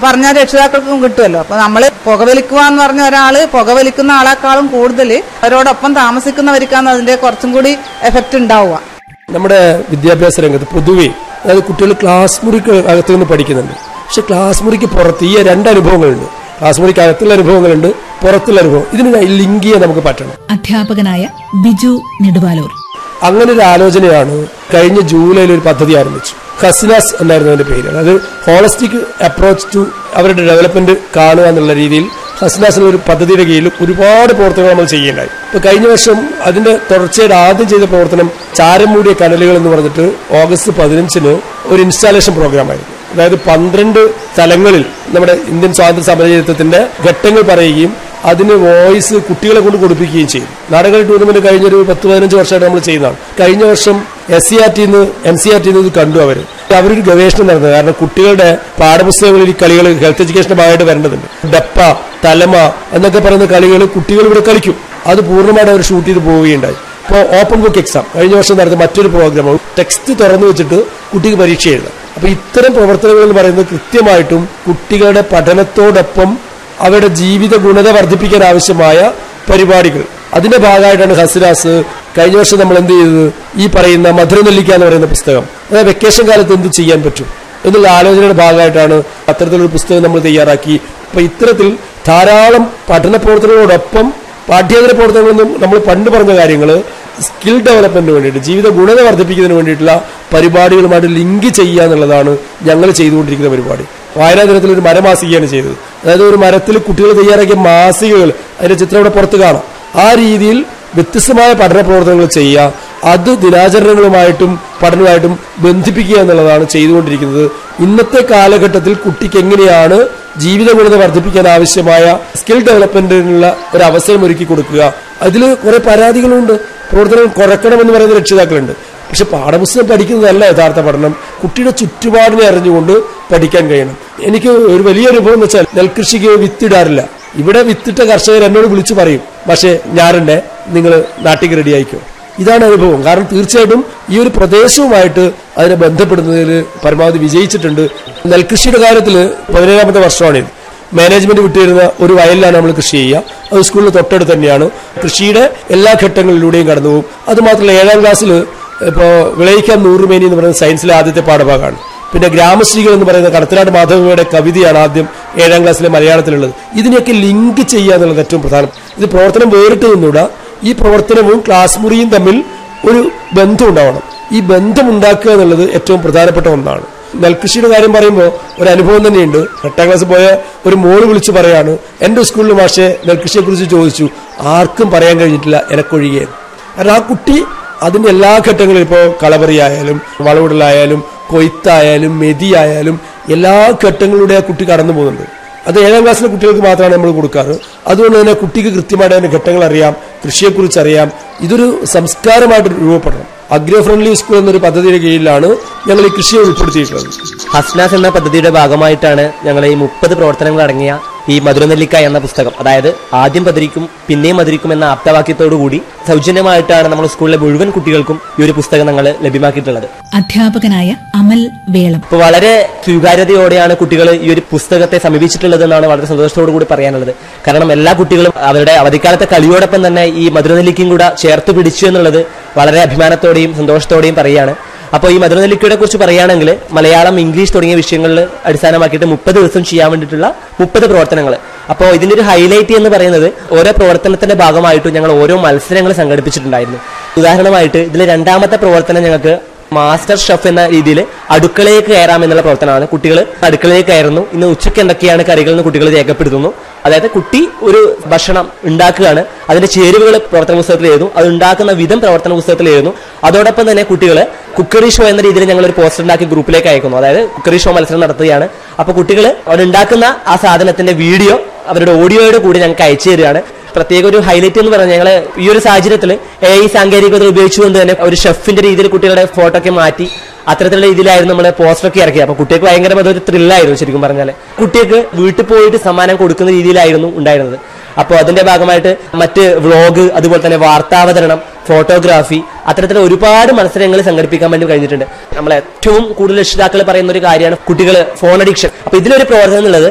പറഞ്ഞാൽ രക്ഷിതാക്കൾക്കും കിട്ടുമല്ലോ അപ്പൊ നമ്മൾ പുകവലിക്കുക എന്ന് പറഞ്ഞ ഒരാള് പുകവലിക്കുന്ന ആളെക്കാളും കൂടുതൽ അവരോടൊപ്പം താമസിക്കുന്നവർക്കാണ് അതിന്റെ കുറച്ചും കൂടി എഫക്റ്റ് ഉണ്ടാവുക നമ്മുടെ വിദ്യാഭ്യാസ രംഗത്ത് പൊതുവെ അതായത് കുട്ടികൾ ക്ലാസ് മുറിക്ക് അകത്ത് നിന്ന് പഠിക്കുന്നുണ്ട് പക്ഷെ ക്ലാസ് മുറിക്ക് പുറത്ത് ഈ രണ്ട് അനുഭവങ്ങളുണ്ട് ക്ലാസ് മുറിക്ക് അകത്തുള്ള അനുഭവങ്ങളുണ്ട് പുറത്തുള്ള അനുഭവം ഇതിന് ലിങ്ക് ചെയ്യാൻ നമുക്ക് പറ്റണം അധ്യാപകനായ ബിജു നെടുവാലൂർ അങ്ങനെ ഒരു ആലോചനയാണ് കഴിഞ്ഞ ജൂലൈയിൽ ഒരു പദ്ധതി ആരംഭിച്ചു ഹസിനാസ് എന്നായിരുന്നു അതിന്റെ പേര് അതായത് ഹോളിസ്റ്റിക് അപ്രോച്ച് ടു അവരുടെ ഡെവലപ്മെന്റ് കാണുക എന്നുള്ള രീതിയിൽ ഹസ്നാസിൽ ഒരു പദ്ധതിയുടെ കീഴിൽ ഒരുപാട് പ്രവർത്തനങ്ങൾ നമ്മൾ ചെയ്യേണ്ടായി ഇപ്പൊ കഴിഞ്ഞ വർഷം അതിന്റെ തുടർച്ചയായിട്ട് ആദ്യം ചെയ്ത പ്രവർത്തനം ചാരം മൂടിയ കനലുകൾ എന്ന് പറഞ്ഞിട്ട് ഓഗസ്റ്റ് പതിനഞ്ചിന് ഒരു ഇൻസ്റ്റാളേഷൻ പ്രോഗ്രാം ആയിരുന്നു അതായത് പന്ത്രണ്ട് സ്ഥലങ്ങളിൽ നമ്മുടെ ഇന്ത്യൻ സ്വാതന്ത്ര്യ സമരചരിത്രത്തിന്റെ ഘട്ടങ്ങൾ പറയുകയും അതിന് വോയിസ് കുട്ടികളെ കൊണ്ട് കൊടുപ്പിക്കുകയും ചെയ്തു നാടക ടൂർണമെന്റ് കഴിഞ്ഞൊരു പത്ത് പതിനഞ്ച് വർഷമായിട്ട് നമ്മൾ ചെയ്യുന്നതാണ് കഴിഞ്ഞ വർഷം എസ് സി ആർ ടിന്ന് എം സി ആർ ടിന്ന് ഇത് കണ്ടു അവർ അവരൊരു ഗവേഷണം നടന്നത് കാരണം കുട്ടികളുടെ പാഠപുസ്തകങ്ങളിൽ ഈ കളികൾ ഹെൽത്ത് എഡ്യൂക്കേഷന്റെ ഭാഗമായിട്ട് വരേണ്ടതുണ്ട് ഡപ്പ തലമ എന്നൊക്കെ പറയുന്ന കളികൾ കുട്ടികൾ ഇവിടെ കളിക്കും അത് പൂർണ്ണമായിട്ട് അവർ ഷൂട്ട് ചെയ്ത് പോവുകയുണ്ടായി ഇപ്പോൾ ഓപ്പൺ ബുക്ക് എക്സാം കഴിഞ്ഞ വർഷം നടത്തിയ മറ്റൊരു പ്രോഗ്രാം ടെക്സ്റ്റ് തുറന്നു വെച്ചിട്ട് കുട്ടിക്ക് പരീക്ഷ എഴുതാം അപ്പൊ ഇത്തരം പ്രവർത്തനങ്ങൾ എന്ന് പറയുന്നത് കൃത്യമായിട്ടും കുട്ടികളുടെ പഠനത്തോടൊപ്പം അവരുടെ ജീവിത ഗുണത വർദ്ധിപ്പിക്കാൻ ആവശ്യമായ പരിപാടികൾ അതിന്റെ ഭാഗമായിട്ടാണ് ഹസിരാസ് കഴിഞ്ഞ വർഷം നമ്മൾ എന്ത് ചെയ്തത് ഈ പറയുന്ന മധുരനെല്ലിക്ക എന്ന് പറയുന്ന പുസ്തകം അതായത് വെക്കേഷൻ കാലത്ത് എന്ത് ചെയ്യാൻ പറ്റും എന്നുള്ള ആലോചനയുടെ ഭാഗമായിട്ടാണ് അത്തരത്തിലൊരു പുസ്തകം നമ്മൾ തയ്യാറാക്കി അപ്പൊ ഇത്തരത്തിൽ ധാരാളം പഠന പ്രവർത്തനങ്ങളോടൊപ്പം പാഠ്യേതര പ്രവർത്തനങ്ങളൊന്നും നമ്മൾ പണ്ട് പറഞ്ഞ കാര്യങ്ങൾ സ്കിൽ ഡെവലപ്മെന്റിന് വേണ്ടിയിട്ട് ജീവിത ഗുണത വർദ്ധിപ്പിക്കുന്നതിന് വേണ്ടിയിട്ടുള്ള പരിപാടികളുമായിട്ട് ലിങ്ക് ചെയ്യുക എന്നുള്ളതാണ് ഞങ്ങൾ ചെയ്തുകൊണ്ടിരിക്കുന്ന പരിപാടി വായനാ ദിനത്തിൽ ഒരു മരമാസികയാണ് ചെയ്തത് അതായത് ഒരു മരത്തിൽ കുട്ടികൾ തയ്യാറാക്കിയ മാസികകൾ അതിന്റെ ചിത്രം ഇവിടെ പുറത്ത് കാണാം ആ രീതിയിൽ വ്യത്യസ്തമായ പഠന പ്രവർത്തനങ്ങൾ ചെയ്യുക അത് ദിനാചരണങ്ങളുമായിട്ടും പഠനവുമായിട്ടും ബന്ധിപ്പിക്കുക എന്നുള്ളതാണ് ചെയ്തുകൊണ്ടിരിക്കുന്നത് ഇന്നത്തെ കാലഘട്ടത്തിൽ കുട്ടിക്ക് എങ്ങനെയാണ് ജീവിത ഗുണത വർദ്ധിപ്പിക്കാൻ ആവശ്യമായ സ്കിൽ ഡെവലപ്മെന്റിനുള്ള ഒരു അവസരം ഒരുക്കി കൊടുക്കുക അതിൽ കുറെ പരാതികളുണ്ട് പ്രവർത്തനം കുറയ്ക്കണമെന്ന് പറയുന്ന രക്ഷിതാക്കളുണ്ട് പക്ഷെ പാഠപുസ്തകം പഠിക്കുന്നതല്ല യഥാർത്ഥ പഠനം കുട്ടിയുടെ ചുറ്റുപാടിനെ അറിഞ്ഞുകൊണ്ട് പഠിക്കാൻ കഴിയണം എനിക്ക് ഒരു വലിയ അനുഭവം എന്ന് വെച്ചാൽ നെൽകൃഷിക്ക് വിത്തിടാറില്ല ഇവിടെ വിത്തിട്ട കർഷകർ എന്നോട് വിളിച്ചു പറയും പക്ഷേ ഞാനുണ്ടെ നിങ്ങൾ നാട്ടിക്ക് റെഡി ആയിക്കോ ഇതാണ് അനുഭവം കാരണം തീർച്ചയായിട്ടും ഈ ഒരു പ്രദേശവുമായിട്ട് അതിനെ ബന്ധപ്പെടുന്നതിൽ പരമാവധി വിജയിച്ചിട്ടുണ്ട് നെൽകൃഷിയുടെ കാര്യത്തിൽ പതിനേഴാമത്തെ വർഷമാണിത് മാനേജ്മെന്റ് വിട്ടുവരുന്ന ഒരു വയലിലാണ് നമ്മൾ കൃഷി ചെയ്യുക അത് സ്കൂളിന് തൊട്ടടുത്ത് തന്നെയാണ് കൃഷിയുടെ എല്ലാ ഘട്ടങ്ങളിലൂടെയും കടന്നു പോകും അത് മാത്രമല്ല ഏഴാം ക്ലാസ്സിൽ ഇപ്പോൾ വിളയിക്കാൻ നൂറുമേനി എന്ന് പറയുന്ന സയൻസിലെ ആദ്യത്തെ പാഠഭാഗമാണ് പിന്നെ ഗ്രാമശ്രീകൾ എന്ന് പറയുന്ന കടത്തനാട് മാധവിയുടെ കവിതയാണ് ആദ്യം ഏഴാം ക്ലാസ്സിലെ മലയാളത്തിലുള്ളത് ഇതിനെയൊക്കെ ലിങ്ക് ചെയ്യുക എന്നുള്ളത് ഏറ്റവും പ്രധാനം ഇത് പ്രവർത്തനം വേറിട്ട് നിന്നൂടാ ഈ പ്രവർത്തനവും ക്ലാസ് മുറിയും തമ്മിൽ ഒരു ബന്ധം ഉണ്ടാവണം ഈ ബന്ധം ഉണ്ടാക്കുക എന്നുള്ളത് ഏറ്റവും പ്രധാനപ്പെട്ട ഒന്നാണ് നെൽകൃഷിയുടെ കാര്യം പറയുമ്പോൾ ഒരു അനുഭവം തന്നെയുണ്ട് എട്ടാം ക്ലാസ് പോയ ഒരു മോള് വിളിച്ച് പറയാണ് എൻ്റെ സ്കൂളിൽ മാഷെ നെൽകൃഷിയെ കുറിച്ച് ചോദിച്ചു ആർക്കും പറയാൻ കഴിഞ്ഞിട്ടില്ല എനക്കൊഴികെ കാരണം ആ കുട്ടി അതിന്റെ എല്ലാ ഘട്ടങ്ങളിലും ഇപ്പോൾ കളപറിയായാലും വളവിടലായാലും കൊയ്ത്തായാലും മെതിയായാലും എല്ലാ ഘട്ടങ്ങളിലൂടെ ആ കുട്ടി കടന്നു പോകുന്നുണ്ട് അത് ഏഴാം ക്ലാസ്സിലെ കുട്ടികൾക്ക് മാത്രമാണ് നമ്മൾ കൊടുക്കാറ് അതുകൊണ്ട് തന്നെ കുട്ടിക്ക് കൃത്യമായിട്ട് അതിന്റെ ഘട്ടങ്ങൾ അറിയാം കൃഷിയെക്കുറിച്ച് അറിയാം ഇതൊരു സംസ്കാരമായിട്ട് രൂപപ്പെടണം അഗ്രോ ഫ്രണ്ട്ലി സ്കൂൾ എന്നൊരു പദ്ധതിയുടെ കീഴിലാണ് ഞങ്ങൾ ഈ കൃഷിയെ ഉൾപ്പെടുത്തിയിട്ടുള്ളത് ഹസ്നാസ് എന്ന പദ്ധതിയുടെ ഭാഗമായിട്ടാണ് ഞങ്ങൾ ഈ മുപ്പത് പ്രവർത്തനങ്ങൾ അടങ്ങിയ ഈ മധുരനെല്ലിക്ക എന്ന പുസ്തകം അതായത് ആദ്യം പതിരിക്കും പിന്നെയും മധുരിക്കും എന്ന ആപ്തവാക്യത്തോടു കൂടി സൗജന്യമായിട്ടാണ് നമ്മൾ സ്കൂളിലെ മുഴുവൻ കുട്ടികൾക്കും ഈ ഒരു പുസ്തകം ഞങ്ങൾ ലഭ്യമാക്കിയിട്ടുള്ളത് അധ്യാപകനായ അമൽ വേളം ഇപ്പോൾ വളരെ സ്വീകാര്യതയോടെയാണ് കുട്ടികൾ ഈ ഒരു പുസ്തകത്തെ സമീപിച്ചിട്ടുള്ളത് എന്നാണ് വളരെ സന്തോഷത്തോടു കൂടി പറയാനുള്ളത് കാരണം എല്ലാ കുട്ടികളും അവരുടെ അവധിക്കാലത്തെ കളിയോടൊപ്പം തന്നെ ഈ മധുരനെല്ലിക്കും കൂടെ ചേർത്ത് പിടിച്ചു എന്നുള്ളത് വളരെ അഭിമാനത്തോടെയും സന്തോഷത്തോടെയും പറയുകയാണ് അപ്പോൾ ഈ മധുരനെല്ലിക്കയെ കുറിച്ച് പറയുകയാണെങ്കിൽ മലയാളം ഇംഗ്ലീഷ് തുടങ്ങിയ വിഷയങ്ങളിൽ അടിസ്ഥാനമാക്കിയിട്ട് മുപ്പത് ദിവസം ചെയ്യാൻ വേണ്ടിയിട്ടുള്ള മുപ്പത് പ്രവർത്തനങ്ങൾ അപ്പോൾ ഇതിന്റെ ഒരു ഹൈലൈറ്റ് എന്ന് പറയുന്നത് ഓരോ പ്രവർത്തനത്തിന്റെ ഭാഗമായിട്ടും ഞങ്ങൾ ഓരോ മത്സരങ്ങൾ സംഘടിപ്പിച്ചിട്ടുണ്ടായിരുന്നു ഉദാഹരണമായിട്ട് ഇതിലെ രണ്ടാമത്തെ പ്രവർത്തനം ഞങ്ങൾക്ക് മാസ്റ്റർ ഷെഫ് എന്ന രീതിയിൽ അടുക്കളയിലേക്ക് കയറാം എന്നുള്ള പ്രവർത്തനമാണ് കുട്ടികൾ അടുക്കളയിലേക്ക് കയറുന്നു ഇന്ന് ഉച്ചയ്ക്ക് എന്തൊക്കെയാണ് കറികൾ എന്ന് കുട്ടികൾ രേഖപ്പെടുത്തുന്നു അതായത് കുട്ടി ഒരു ഭക്ഷണം ഉണ്ടാക്കുകയാണ് അതിന്റെ ചേരുവകൾ പ്രവർത്തന പുസ്തകത്തിൽ എഴുതും അത് ഉണ്ടാക്കുന്ന വിധം പ്രവർത്തന പുസ്തകത്തിൽ എഴുതുന്നു അതോടൊപ്പം തന്നെ കുട്ടികൾ കുക്കറി ഷോ എന്ന രീതിയിൽ ഞങ്ങൾ ഒരു പോസ്റ്റർ ഉണ്ടാക്കി ഗ്രൂപ്പിലേക്ക് അയക്കുന്നു അതായത് കുക്കറി ഷോ മത്സരം നടത്തുകയാണ് അപ്പൊ കുട്ടികൾ അവരുണ്ടാക്കുന്ന ആ സാധനത്തിന്റെ വീഡിയോ അവരുടെ ഓഡിയോയുടെ കൂടി ഞങ്ങൾക്ക് അയച്ചു തരികയാണ് പ്രത്യേക ഒരു ഹൈലൈറ്റ് എന്ന് പറഞ്ഞാൽ ഞങ്ങൾ ഈ ഒരു സാഹചര്യത്തിൽ ഈ സാങ്കേതികത ഉപയോഗിച്ചുകൊണ്ട് തന്നെ ഒരു ഷെഫിന്റെ രീതിയിൽ കുട്ടികളുടെ ഫോട്ടോ ഒക്കെ മാറ്റി അത്തരത്തിലുള്ള രീതിയിലായിരുന്നു നമ്മൾ പോസ്റ്ററൊക്കെ ഇറക്കിയത് അപ്പൊ കുട്ടികൾക്ക് ഭയങ്കര അതൊരു ത്രില്ലായിരുന്നു ശരിക്കും പറഞ്ഞാൽ കുട്ടികൾക്ക് വീട്ടിൽ പോയിട്ട് സമ്മാനം കൊടുക്കുന്ന രീതിയിലായിരുന്നു ഉണ്ടായിരുന്നത് അപ്പോൾ അതിന്റെ ഭാഗമായിട്ട് മറ്റ് വ്ളോഗ് അതുപോലെ തന്നെ വാർത്താവതരണം ഫോട്ടോഗ്രാഫി അത്തരത്തിലുള്ള ഒരുപാട് മത്സരങ്ങൾ സംഘടിപ്പിക്കാൻ വേണ്ടി കഴിഞ്ഞിട്ടുണ്ട് നമ്മൾ ഏറ്റവും കൂടുതൽ രക്ഷിതാക്കൾ പറയുന്ന ഒരു കാര്യമാണ് കുട്ടികൾ ഫോൺ അഡിക്ഷൻ അപ്പൊ ഇതിലൊരു പ്രവർത്തനം എന്നുള്ളത്